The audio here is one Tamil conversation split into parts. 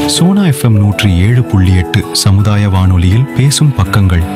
சோனா எஃப்எம் நூற்றி ஏழு புள்ளி எட்டு சமுதாய வானொலியில் பேசும் பக்கங்கள்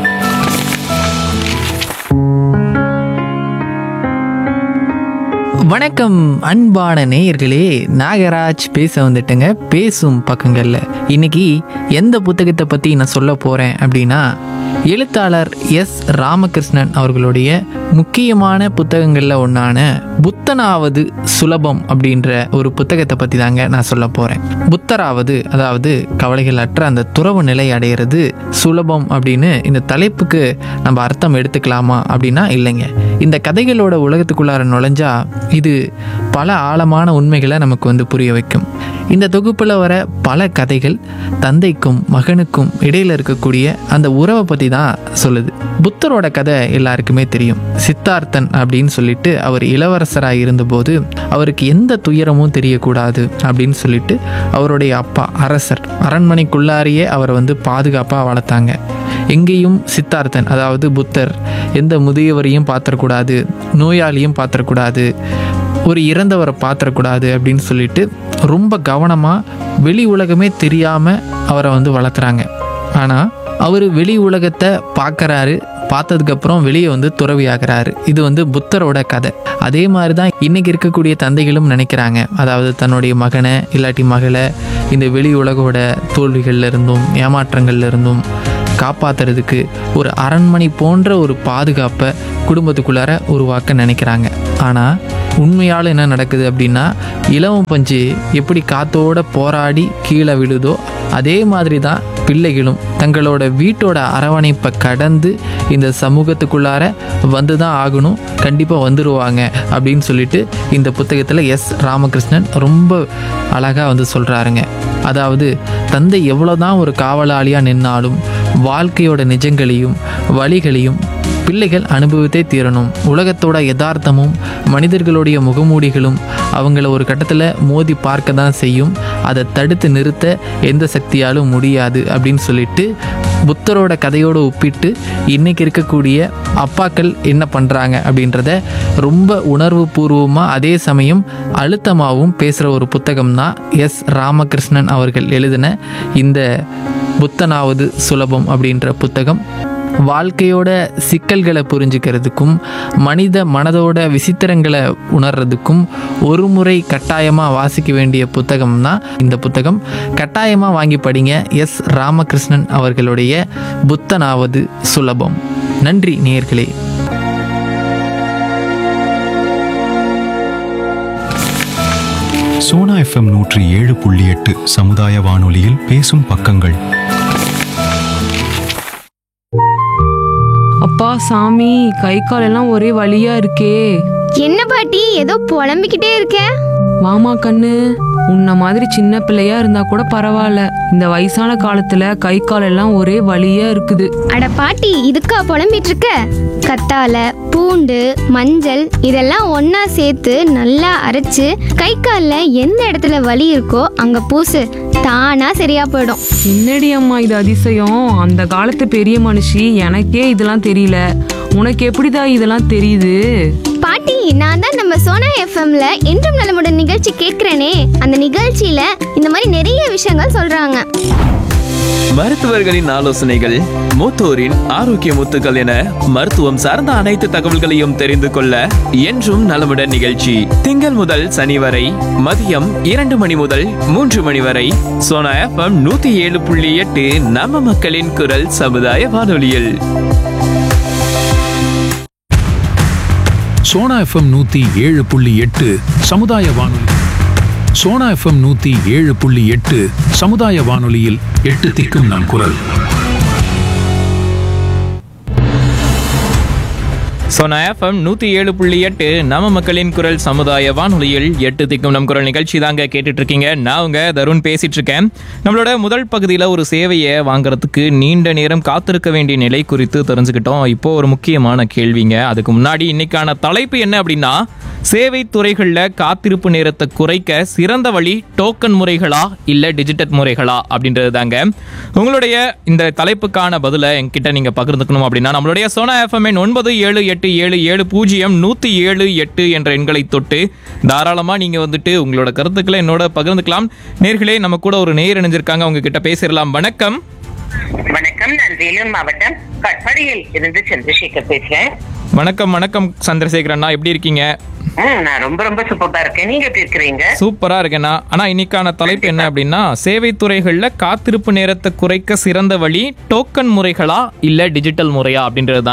வணக்கம் அன்பான நேயர்களே நாகராஜ் பேச வந்துட்டேங்க பேசும் பக்கங்களில் இன்னைக்கு எந்த புத்தகத்தை பற்றி நான் சொல்ல போகிறேன் அப்படின்னா எழுத்தாளர் எஸ் ராமகிருஷ்ணன் அவர்களுடைய முக்கியமான புத்தகங்களில் ஒன்றான புத்தனாவது சுலபம் அப்படின்ற ஒரு புத்தகத்தை பற்றி தாங்க நான் சொல்ல போகிறேன் புத்தராவது அதாவது கவலைகள் அற்ற அந்த துறவு நிலை அடையிறது சுலபம் அப்படின்னு இந்த தலைப்புக்கு நம்ம அர்த்தம் எடுத்துக்கலாமா அப்படின்னா இல்லைங்க இந்த கதைகளோட உலகத்துக்குள்ளார நுழைஞ்சா இது பல ஆழமான உண்மைகளை நமக்கு வந்து புரிய வைக்கும் இந்த தொகுப்பில் வர பல கதைகள் தந்தைக்கும் மகனுக்கும் இடையில இருக்கக்கூடிய அந்த உறவை பற்றி தான் சொல்லுது புத்தரோட கதை எல்லாருக்குமே தெரியும் சித்தார்த்தன் அப்படின்னு சொல்லிட்டு அவர் இளவரசராக இருந்தபோது அவருக்கு எந்த துயரமும் தெரியக்கூடாது அப்படின்னு சொல்லிட்டு அவருடைய அப்பா அரசர் அரண்மனைக்குள்ளாரியே அவரை வந்து பாதுகாப்பாக வளர்த்தாங்க எங்கேயும் சித்தார்த்தன் அதாவது புத்தர் எந்த முதியவரையும் பாத்திரக்கூடாது நோயாளியும் பாத்திரக்கூடாது ஒரு இறந்தவரை பாத்திரக்கூடாது அப்படின்னு சொல்லிட்டு ரொம்ப கவனமாக வெளி உலகமே தெரியாமல் அவரை வந்து வளர்த்துறாங்க ஆனால் அவர் வெளி உலகத்தை பார்க்குறாரு பார்த்ததுக்கப்புறம் வெளியே வந்து துறவியாகிறாரு இது வந்து புத்தரோட கதை அதே மாதிரி தான் இன்றைக்கி இருக்கக்கூடிய தந்தைகளும் நினைக்கிறாங்க அதாவது தன்னுடைய மகனை இல்லாட்டி மகளை இந்த வெளி உலகோட தோல்விகள்ல இருந்தும் ஏமாற்றங்கள்ல இருந்தும் காப்பாத்துறதுக்கு ஒரு அரண்மனை போன்ற ஒரு பாதுகாப்பை குடும்பத்துக்குள்ளார உருவாக்க நினைக்கிறாங்க ஆனால் உண்மையால் என்ன நடக்குது அப்படின்னா இலவம் பஞ்சு எப்படி காத்தோட போராடி கீழே விழுதோ அதே மாதிரி தான் பிள்ளைகளும் தங்களோட வீட்டோட அரவணைப்பை கடந்து இந்த சமூகத்துக்குள்ளார வந்து தான் ஆகணும் கண்டிப்பாக வந்துடுவாங்க அப்படின்னு சொல்லிட்டு இந்த புத்தகத்தில் எஸ் ராமகிருஷ்ணன் ரொம்ப அழகாக வந்து சொல்கிறாருங்க அதாவது தந்தை எவ்வளோதான் ஒரு காவலாளியாக நின்னாலும் வாழ்க்கையோட நிஜங்களையும் வழிகளையும் பிள்ளைகள் அனுபவித்தே தீரணும் உலகத்தோட யதார்த்தமும் மனிதர்களுடைய முகமூடிகளும் அவங்கள ஒரு கட்டத்தில் மோதி பார்க்க தான் செய்யும் அதை தடுத்து நிறுத்த எந்த சக்தியாலும் முடியாது அப்படின்னு சொல்லிட்டு புத்தரோட கதையோடு ஒப்பிட்டு இன்னைக்கு இருக்கக்கூடிய அப்பாக்கள் என்ன பண்ணுறாங்க அப்படின்றத ரொம்ப உணர்வு பூர்வமாக அதே சமயம் அழுத்தமாகவும் பேசுகிற ஒரு புத்தகம் தான் எஸ் ராமகிருஷ்ணன் அவர்கள் எழுதின இந்த புத்தனாவது சுலபம் அப்படின்ற புத்தகம் வாழ்க்கையோட சிக்கல்களை புரிஞ்சுக்கிறதுக்கும் மனித மனதோட விசித்திரங்களை உணர்றதுக்கும் ஒரு முறை கட்டாயமாக வாசிக்க வேண்டிய புத்தகம் தான் இந்த புத்தகம் கட்டாயமாக வாங்கி படிங்க எஸ் ராமகிருஷ்ணன் அவர்களுடைய புத்தனாவது சுலபம் நன்றி நேயர்களே சோனா எஃப்எம் நூற்றி ஏழு புள்ளி எட்டு சமுதாய வானொலியில் பேசும் பக்கங்கள் அப்பா சாமி கை கால் எல்லாம் ஒரே வலியா இருக்கே என்ன பாட்டி ஏதோ புலம்பிக்கிட்டே இருக்க வாமா கண்ணு உன்ன மாதிரி சின்ன பிள்ளையா இருந்தா கூட பரவாயில்ல இந்த வயசான காலத்துல கை கால் எல்லாம் ஒரே வலியா இருக்குது அட பாட்டி இதுக்கா புலம்பிட்டு இருக்க கத்தால பூண்டு மஞ்சள் இதெல்லாம் ஒண்ணா சேர்த்து நல்லா அரைச்சு கை கால்ல எந்த இடத்துல வலி இருக்கோ அங்க பூசு தானா சரியா போயிடும் என்னடி அம்மா இது அதிசயம் அந்த காலத்து பெரிய மனுஷி எனக்கே இதெல்லாம் தெரியல உனக்கு எப்படிதா இதெல்லாம் தெரியுது பாட்டி நான் தான் நம்ம சோனா எஃப்எம்ல என்றும் நலமுடன் நிகழ்ச்சி கேட்கிறேனே அந்த நிகழ்ச்சியில இந்த மாதிரி நிறைய விஷயங்கள் சொல்றாங்க மருத்துவர்களின் ஆலோசனைகள் மூத்தோரின் ஆரோக்கிய முத்துக்கள் என மருத்துவம் சார்ந்த அனைத்து தகவல்களையும் தெரிந்து கொள்ள என்றும் நலமுடன் நிகழ்ச்சி திங்கள் முதல் சனி வரை மதியம் இரண்டு மணி முதல் மூன்று மணி வரை சோனா எஃப்எம் நூத்தி ஏழு புள்ளி எட்டு நம்ம மக்களின் குரல் சமுதாய வானொலியில் சோனா எஃப்எம் நூத்தி ஏழு புள்ளி எட்டு சமுதாய வானொலி சோனா எஃப்எம் நூத்தி ஏழு புள்ளி எட்டு சமுதாய வானொலியில் எட்டு திக்கும் நம் குரல் சோனா எஃப்எம் நூத்தி ஏழு புள்ளி எட்டு நம்ம மக்களின் குரல் சமுதாய வானொலியில் எட்டு திக்கும் நம் குரல் நிகழ்ச்சி தாங்க கேட்டுட்டு இருக்கீங்க நான் உங்க தருண் பேசிட்டு இருக்கேன் நம்மளோட முதல் பகுதியில் ஒரு சேவையை வாங்குறதுக்கு நீண்ட நேரம் காத்திருக்க வேண்டிய நிலை குறித்து தெரிஞ்சுக்கிட்டோம் இப்போ ஒரு முக்கியமான கேள்விங்க அதுக்கு முன்னாடி இன்னைக்கான தலைப்பு என்ன அப்படின்னா சேவை துறைகளில் காத்திருப்பு நேரத்தை குறைக்க சிறந்த வழி டோக்கன் முறைகளா இல்லை டிஜிட்டல் முறைகளா அப்படின்றது தாங்க உங்களுடைய இந்த தலைப்புக்கான பதிலை என்கிட்ட நீங்கள் பகிர்ந்துக்கணும் அப்படின்னா நம்மளுடைய சோனா எஃப்எம்என் ஒன்பது ஏழு எட்டு எட்டு ஏழு ஏழு பூஜ்ஜியம் நூற்றி ஏழு எட்டு என்ற எண்களை தொட்டு தாராளமாக நீங்கள் வந்துட்டு உங்களோட கருத்துக்களை என்னோட பகிர்ந்துக்கலாம் நேர்களே நம்ம கூட ஒரு நேர் இணைஞ்சிருக்காங்க அவங்க கிட்ட பேசிடலாம் வணக்கம் வணக்கம் நான் வேலூர் மாவட்டம் கட்பாடியில் இருந்து சந்திரசேகர் பேசுறேன் வணக்கம் வணக்கம் சந்திரசேகர் அண்ணா எப்படி இருக்கீங்க ம், நான் ரொம்ப ரொம்ப சூப்பரா இருக்கேன் நீங்க எப்படி இருக்கிறீங்க சூப்பரா இருக்கேண்ணா ஆனா இன்னைக்கான தலைப்பு என்ன அப்படின்னா சேவை துறைகள்ல காத்திருப்பு நேரத்தை குறைக்க சிறந்த வழி டோக்கன் முறைகளா இல்ல டிஜிட்டல் முறையா அப்படின்றது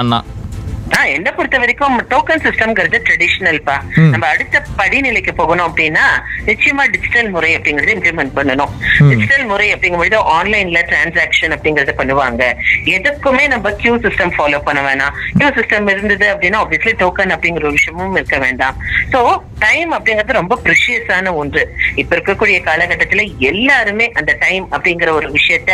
ஆ, என்ன பொறுத்த வரைக்கும் டோக்கன் சிஸ்டம்ங்கிறது ட்ரெடிஷ்னல்ப்பா நம்ம அடுத்த படிநிலைக்கு போகணும் அப்படின்னா நிச்சயமா டிஜிட்டல் முறை அப்படிங்கறது இம்ப்ளிமெண்ட் பண்ணணும் டிஜிட்டல் முறை அப்படிங்கும்போது ஆன்லைன்ல டிரான்சாக்ஷன் அப்படிங்கறத பண்ணுவாங்க எதுக்குமே நம்ம கியூ சிஸ்டம் ஃபாலோ பண்ண வேணாம் கியூ சிஸ்டம் இருந்தது அப்படின்னா ஆப்வியஸ்லி டோக்கன் அப்படிங்கிற ஒரு விஷயமும் இருக்க வேண்டாம் சோ டைம் அப்படிங்கிறது ரொம்ப ப்ரிஷியஸான ஒன்று இப்ப இருக்கக்கூடிய காலகட்டத்துல எல்லாருமே அந்த டைம் அப்படிங்கிற ஒரு விஷயத்த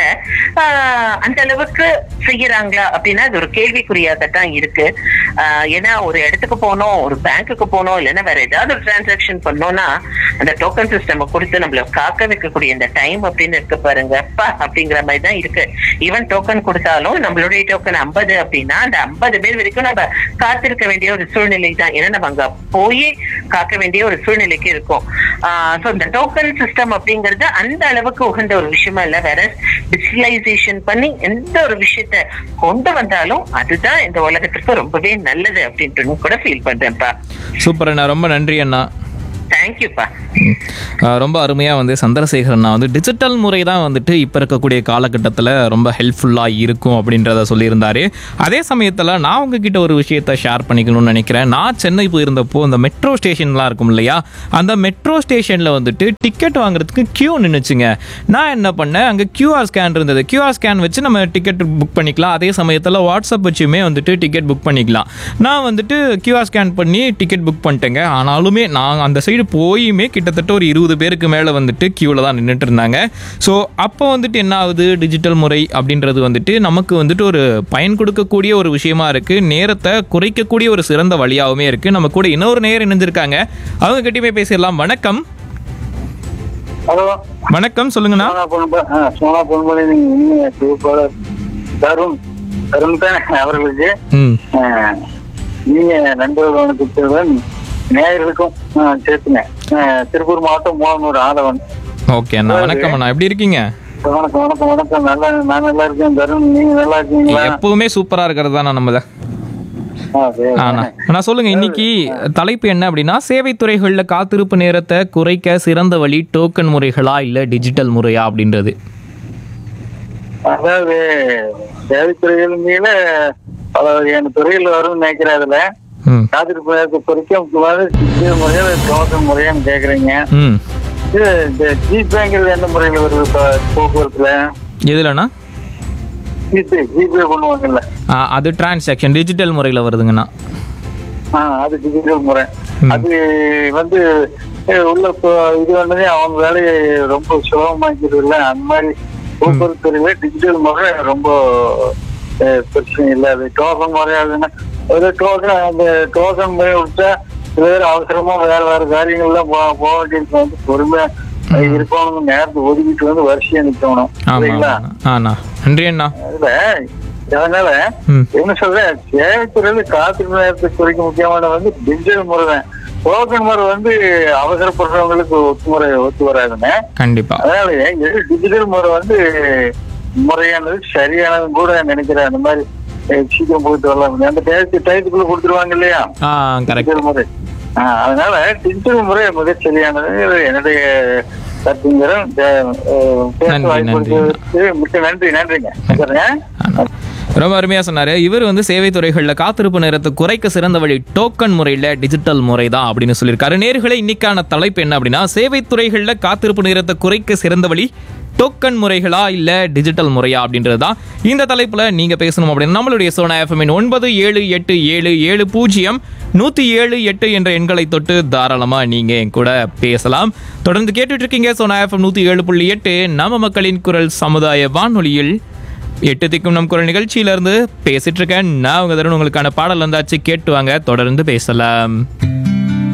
ஆஹ், அந்த அளவுக்கு செய்யறாங்களா அப்படின்னா அது ஒரு கேள்விக்குறியாகத்தான் இருக்கு ஆஹ், ஏன்னா ஒரு இடத்துக்கு போனோம் ஒரு பேங்க்குக்கு போனோம் இல்லைன்னா வேற ஏதாவது ஒரு டிரான்சாக்ஷன் பண்ணோம்னா அந்த டோக்கன் சிஸ்டம் கொடுத்து நம்மள காக்க வைக்கக்கூடிய இந்த டைம் அப்படின்னு இருக்கு பாருங்க அப்பா அப்படிங்கிற மாதிரி தான் இருக்கு ஈவன் டோக்கன் கொடுத்தாலும் நம்மளுடைய டோக்கன் ஐம்பது அப்படின்னா அந்த ஐம்பது பேர் வரைக்கும் நம்ம காத்திருக்க வேண்டிய ஒரு சூழ்நிலை தான் ஏன்னா நம்ம அங்க போய் காக்க வேண்டிய ஒரு சூழ்நிலைக்கு இருக்கும் சோ இந்த டோக்கன் சிஸ்டம் அப்படிங்கிறது அந்த அளவுக்கு உகந்த ஒரு விஷயமா இல்ல வேற டிஜிட்டலைசேஷன் பண்ணி எந்த ஒரு விஷயத்த கொண்டு வந்தாலும் அதுதான் இந்த உலகத்திற்கு ரொம்பவே நல்லது அப்படின்ட்டு கூட ஃபீல் பண்றேன்ப்பா சூப்பர் அண்ணா ரொம்ப நன்றி அண்ணா தேங்க்யூப்பா ம். ஆஹ் ரொம்ப அருமையாக வந்து சந்திரசேகர் அண்ணா வந்து டிஜிட்டல் முறை தான் வந்துட்டு இப்போ இருக்கக்கூடிய காலகட்டத்தில் ரொம்ப ஹெல்ப்ஃபுல்லாக இருக்கும் அப்படின்றத சொல்லியிருந்தாரு அதே சமயத்தில் நான் உங்ககிட்ட ஒரு விஷயத்த ஷேர் பண்ணிக்கணும்னு நினைக்கிறேன் நான் சென்னை போயிருந்தப்போ இந்த மெட்ரோ ஸ்டேஷன்லாம் இருக்கும் இல்லையா அந்த மெட்ரோ ஸ்டேஷனில் வந்துட்டு டிக்கெட் வாங்குறதுக்கு க்யூ நின்றுச்சுங்க நான் என்ன பண்ணேன் அங்கே கியூஆர் ஸ்கேன் இருந்தது கியூஆர் ஸ்கேன் வச்சு நம்ம டிக்கெட் புக் பண்ணிக்கலாம் அதே சமயத்தில் வாட்ஸ்அப் வச்சுமே வந்துட்டு டிக்கெட் புக் பண்ணிக்கலாம் நான் வந்துட்டு கியூஆர் ஸ்கேன் பண்ணி டிக்கெட் புக் பண்ணிட்டேங்க ஆனாலுமே நான் அந்த சைடு போயுமே கிட்டத்தட்ட ஒரு இருபது பேருக்கு மேலே வந்துட்டு க்யூவில் தான் நின்றுட்டு இருந்தாங்க ஸோ அப்போ வந்துட்டு என்ன ஆகுது டிஜிட்டல் முறை அப்படின்றது வந்துட்டு நமக்கு வந்துட்டு ஒரு பயன் கொடுக்கக்கூடிய ஒரு விஷயமா இருக்குது நேரத்தை குறைக்கக்கூடிய ஒரு சிறந்த வழியாகவுமே இருக்குது நம்ம கூட இன்னொரு நேரம் இணைஞ்சிருக்காங்க அவங்க கிட்டயுமே பேசிடலாம் வணக்கம் ஹலோ வணக்கம் சொல்லுங்கண்ணா சோனா பொன்ப ஆ, சோனா பொன்பலை நீங்க சூப்பர் தருண் தருண் தான் அவர்களுக்கு ம் ஆ, நீங்க நண்பர்களுடன் கொடுத்ததுடன் நேயர்களுக்கும் ஆ, சேர்த்துங்க ஆ, திருப்பூர் மாவட்டம் மூலனூர் ஆதவன் ஓகே அண்ணா வணக்கம் அண்ணா எப்படி இருக்கீங்க வணக்கம் வணக்கம் வணக்கம் நல்லா நான் நல்லா இருக்கேன் தருண் நீங்க நல்லா இருக்கீங்களா எப்பவுமே சூப்பரா இருக்கிறது தான் நம்ம ஆ, சரி. ஆனா ஆனா சொல்லுங்க இன்னைக்கு தலைப்பு என்ன அப்படின்னா சேவை துறைகள்ல காத்திருப்பு நேரத்தை குறைக்க சிறந்த வழி டோக்கன் முறைகளா இல்ல டிஜிட்டல் முறையா அப்படின்றது அதாவது சேவைத்துறைகள் மீது பல வகையான துறைகள் வரும்னு நினைக்கிறேன் அதுல ம் காத்திருப்பு நேரத்தை குறைக்க முக்கியமாக சிறிய முறையில் டோக்கன் முறையான்னு கேக்குறீங்க ம் இது இந்த ஜிபேங்கிறது எந்த முறையில் வருது இப்போ போக்குவரத்துல எதுலண்ணா ஜிபே ஜிபே பண்ணுவாங்கல்ல ஆ, அது டிரான்சாக்ஷன் டிஜிட்டல் முறையில் வருதுங்கண்ணா ஆ அது டிஜிட்டல் முறை அது வந்து அஹ், உள்ள இப்போ இது வந்ததே அவங்க வேலையை ரொம்ப சுலபமாக்கிறது இல்லை அந்த மாதிரி போக்குவரத்து துறையில டிஜிட்டல் முறை ரொம்ப அஹ், பிரச்சனை இல்லை அது டோக்கன் முறையாகுதுன்னா ஒரு டோக்கன் அந்த டோக்கன் முறை விட்டா சில பேர் அவசரமா வேற வேற காரியங்கள்லாம் போ போக வேண்டியது வந்து பொறுமையா இருக்கணும் நேரத்தை ஒதுக்கிட்டு வந்து வரிசையா நிக்கணும் ஆமா சரிங்களா ஆமாண்ணா. ஆண்ணா நன்றி அண்ணா அதுல அதனால ம். என்ன சொல்றேன் சேவைத்துறையில காத்திருப்பு நேரத்தை குறைக்க முக்கியமான வந்து டிஜிட்டல் முறை தான் டோக்கன் முறை வந்து அவசரப்படுறவங்களுக்கு ஒத்துமுறை ஒத்து வராதுன்னு கண்டிப்பா அதனால எது டிஜிட்டல் முறை வந்து முறையானது சரியானதுன்னு கூட நினைக்கிறேன் அந்த மாதிரி அஹ், சீக்கிரம் போயிட்டு வரலாம் அந்த டயத்து டயத்துக்குள்ள கொடுத்துருவாங்க இல்லையா ஆ கரெக்ட் டிஜிட்டல் முறை ஆ, அதனால டிஜிட்டல் முறை மிக சரியானது என்னுடைய கருத்துங்கிறேன் பேச நன்றி, வாய்ப்பு நன்றி. கொடுத்ததுக்கு மிக்க நன்றி நன்றிங்க சரிங்க ரொம்ப அருமையாக சொன்னார் இவர் வந்து சேவை துறைகளில் காத்திருப்பு நேரத்தை குறைக்க சிறந்த வழி டோக்கன் முறையில் டிஜிட்டல் முறை தான் அப்படின்னு சொல்லியிருக்காரு நேர்களை இன்னைக்கான தலைப்பு என்ன அப்படின்னா சேவை துறைகளில் காத்திருப்பு நேரத்தை குறைக்க சிறந்த வழி டோக்கன் முறைகளா இல்லை டிஜிட்டல் முறையா அப்படின்றது தான் இந்த தலைப்பில் நீங்கள் பேசணும் அப்படின்னு நம்மளுடைய சோனா எஃப்எம்மின் ஒன்பது ஏழு எட்டு ஏழு ஏழு பூஜ்ஜியம் நூற்றி ஏழு எட்டு என்ற எண்களை தொட்டு தாராளமாக நீங்கள் என் கூட பேசலாம் தொடர்ந்து கேட்டுட்டு இருக்கீங்க சோனா எஃப்எம் நூற்றி ஏழு புள்ளி எட்டு நம்ம மக்களின் குரல் சமுதாய வானொலியில் எட்டு திக்கும் நம் குரல் நிகழ்ச்சியில இருந்து பேசிட்டு இருக்கேன் நான் உங்க தருண் உங்களுக்கான பாடல் வந்தாச்சு கேட்டு வாங்க தொடர்ந்து பேசலாம்